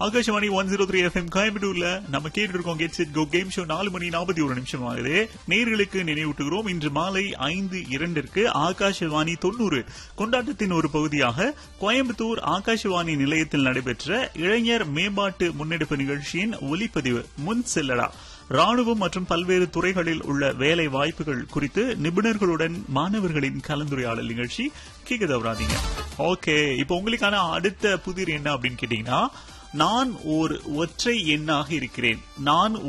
Akashvani one zero three FM கோயம்புத்தூர்ல நம்ம கேட்டு இருக்கோம் get set go game show நாலு மணி நாற்பத்தி ஒரு நிமிஷம் ஆகுது நேர்களுக்கு நினைவூட்டுகிறோம் இன்று மாலை ஐந்து இரண்டிற்கு ஆகாஷவாணி தொண்ணூறு கொண்டாட்டத்தின் ஒரு பகுதியாக கோயம்புத்தூர் ஆகாஷவாணி நிலையத்தில் நடைபெற்ற இளைஞர் மேம்பாட்டு முன்னெடுப்பு நிகழ்ச்சியின் ஒலிப்பதிவு முன் செல்லடா ராணுவம் மற்றும் பல்வேறு துறைகளில் உள்ள வேலை வாய்ப்புகள் குறித்து நிபுணர்களுடன் மாணவர்களின் கலந்துரையாடல் நிகழ்ச்சி கேட்க தவறாதீங்க ஓகே இப்போ உங்களுக்கான அடுத்த புதிர் என்ன அப்படின்னு கேட்டீங்கன்னா நான் ஒரு ஒற்றை எண்ணாக இருக்கிறேன் நான்